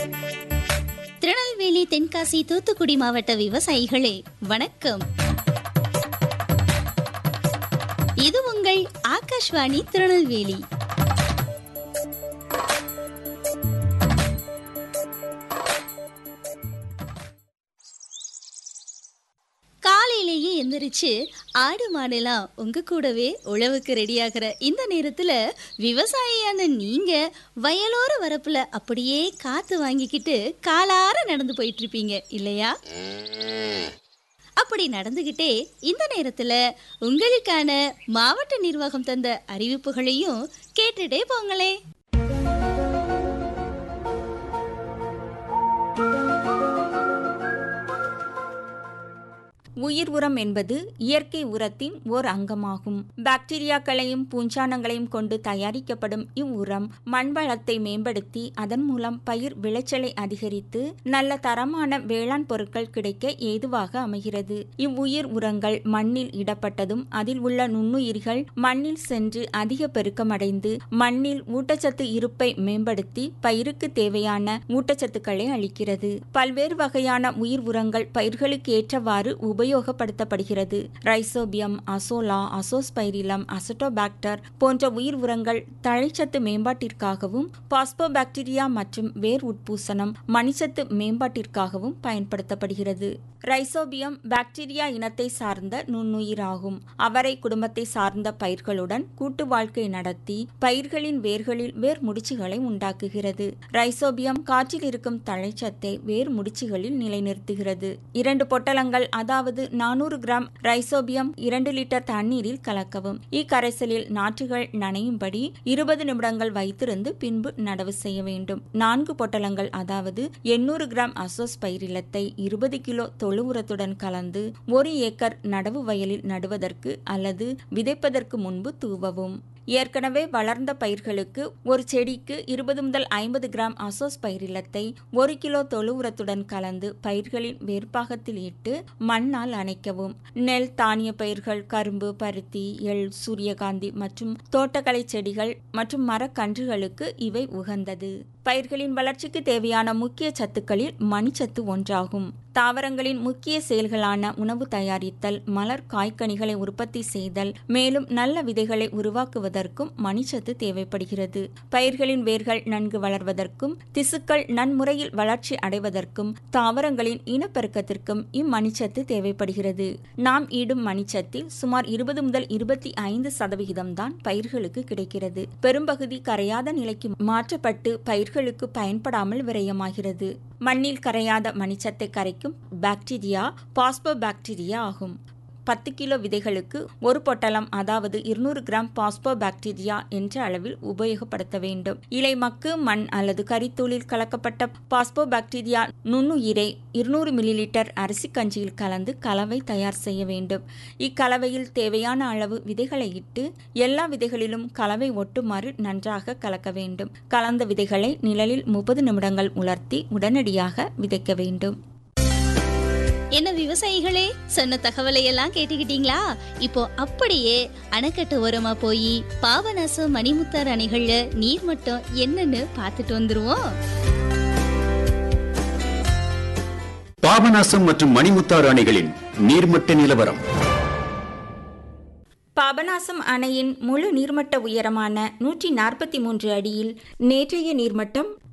திருநெல்வேலி தென்காசி தூத்துக்குடி மாவட்ட விவசாயிகளே வணக்கம் இது உங்கள் ஆகாஷ்வாணி திருநெல்வேலி காலையிலேயே எந்திரிச்சு ஆடு மாடெல்லாம் உங்க கூடவே உழவுக்கு ரெடியாகிற இந்த நேரத்துல விவசாயியான நீங்க வயலோர வரப்புல அப்படியே காத்து வாங்கிக்கிட்டு காலார நடந்து போயிட்டு இருப்பீங்க இல்லையா அப்படி நடந்துகிட்டே இந்த நேரத்துல உங்களுக்கான மாவட்ட நிர்வாகம் தந்த அறிவிப்புகளையும் கேட்டுட்டே போங்களே உயிர் உரம் என்பது இயற்கை உரத்தின் ஓர் அங்கமாகும் பாக்டீரியாக்களையும் பூஞ்சானங்களையும் கொண்டு தயாரிக்கப்படும் இவ்வுரம் மண் வளத்தை மேம்படுத்தி அதன் மூலம் பயிர் விளைச்சலை அதிகரித்து நல்ல தரமான வேளாண் பொருட்கள் கிடைக்க ஏதுவாக அமைகிறது இவ்வுயிர் உரங்கள் மண்ணில் இடப்பட்டதும் அதில் உள்ள நுண்ணுயிர்கள் மண்ணில் சென்று அதிக பெருக்கமடைந்து மண்ணில் ஊட்டச்சத்து இருப்பை மேம்படுத்தி பயிருக்கு தேவையான ஊட்டச்சத்துக்களை அளிக்கிறது பல்வேறு வகையான உயிர் உரங்கள் பயிர்களுக்கு ஏற்றவாறு உபயோகப்படுத்தப்படுகிறது ரைசோபியம் அசோலா அசோஸ்பைரிலம் அசட்டோபாக்டர் போன்ற உயிர் உரங்கள் தழைச்சத்து மேம்பாட்டிற்காகவும் பாஸ்போபாக்டீரியா மற்றும் வேர் உட்பூசனம் மணிச்சத்து மேம்பாட்டிற்காகவும் பயன்படுத்தப்படுகிறது ரைசோபியம் பாக்டீரியா இனத்தை சார்ந்த நுண்ணுயிராகும் அவரை குடும்பத்தை சார்ந்த பயிர்களுடன் கூட்டு வாழ்க்கை நடத்தி பயிர்களின் வேர்களில் வேர் முடிச்சுகளை உண்டாக்குகிறது ரைசோபியம் காற்றில் இருக்கும் தழைச்சத்தை வேர் முடிச்சுகளில் நிலைநிறுத்துகிறது இரண்டு பொட்டலங்கள் அதாவது நானூறு கிராம் ரைசோபியம் இரண்டு லிட்டர் தண்ணீரில் கலக்கவும் இக்கரைசலில் நாற்றுகள் நனையும்படி இருபது நிமிடங்கள் வைத்திருந்து பின்பு நடவு செய்ய வேண்டும் நான்கு பொட்டலங்கள் அதாவது எண்ணூறு கிராம் அசோஸ்பைரிலத்தை இருபது கிலோ தொழு உரத்துடன் கலந்து ஒரு ஏக்கர் நடவு வயலில் நடுவதற்கு அல்லது விதைப்பதற்கு முன்பு தூவவும் ஏற்கனவே வளர்ந்த பயிர்களுக்கு ஒரு செடிக்கு இருபது முதல் ஐம்பது கிராம் அசோஸ் பயிரிலத்தை ஒரு கிலோ தொழு உரத்துடன் கலந்து பயிர்களின் வேர்ப்பாகத்தில் இட்டு மண்ணால் அணைக்கவும் நெல் தானிய பயிர்கள் கரும்பு பருத்தி எள் சூரியகாந்தி மற்றும் தோட்டக்கலை செடிகள் மற்றும் மரக்கன்றுகளுக்கு இவை உகந்தது பயிர்களின் வளர்ச்சிக்கு தேவையான முக்கிய சத்துக்களில் மணிச்சத்து ஒன்றாகும் தாவரங்களின் முக்கிய செயல்களான உணவு தயாரித்தல் மலர் காய்கனிகளை உற்பத்தி செய்தல் மேலும் நல்ல விதைகளை உருவாக்குவதற்கும் மணிச்சத்து தேவைப்படுகிறது பயிர்களின் வேர்கள் நன்கு வளர்வதற்கும் திசுக்கள் நன்முறையில் வளர்ச்சி அடைவதற்கும் தாவரங்களின் இனப்பெருக்கத்திற்கும் இம்மணிச்சத்து தேவைப்படுகிறது நாம் ஈடும் மணிச்சத்தில் சுமார் இருபது முதல் இருபத்தி ஐந்து சதவிகிதம் தான் பயிர்களுக்கு கிடைக்கிறது பெரும்பகுதி கரையாத நிலைக்கு மாற்றப்பட்டு பயிர்களுக்கு பயன்படாமல் விரயமாகிறது மண்ணில் கரையாத மணிச்சத்தை கரைக்கும் பாக்டீரியா பாஸ்போ பாக்டீரியா ஆகும் பத்து கிலோ விதைகளுக்கு ஒரு பொட்டலம் அதாவது இருநூறு கிராம் பாஸ்போ பாக்டீரியா என்ற அளவில் உபயோகப்படுத்த வேண்டும் இலை மக்கு மண் அல்லது கரித்தூளில் கலக்கப்பட்ட பாஸ்போ பாக்டீரியா நுண்ணுயிரை இருநூறு மில்லிலிட்டர் அரிசி கஞ்சியில் கலந்து கலவை தயார் செய்ய வேண்டும் இக்கலவையில் தேவையான அளவு விதைகளை இட்டு எல்லா விதைகளிலும் கலவை ஒட்டுமாறு நன்றாக கலக்க வேண்டும் கலந்த விதைகளை நிழலில் முப்பது நிமிடங்கள் உலர்த்தி உடனடியாக விதைக்க வேண்டும் என்ன விவசாயிகளே சொன்ன தகவலை எல்லாம் கேட்டுக்கிட்டீங்களா இப்போ அப்படியே அணைக்கட்டு ஓரமா போய் பாபநாசம் மணிமுத்தார் அணைகள்ல நீர் மட்டம் என்னன்னு பார்த்துட்டு வந்துருவோம் பாபநாசம் மற்றும் மணிமுத்தாறு அணைகளின் நீர்மட்ட நிலவரம் பாபநாசம் அணையின் முழு நீர்மட்ட உயரமான நூற்றி நாற்பத்தி மூன்று அடியில் நேற்றைய நீர்மட்டம்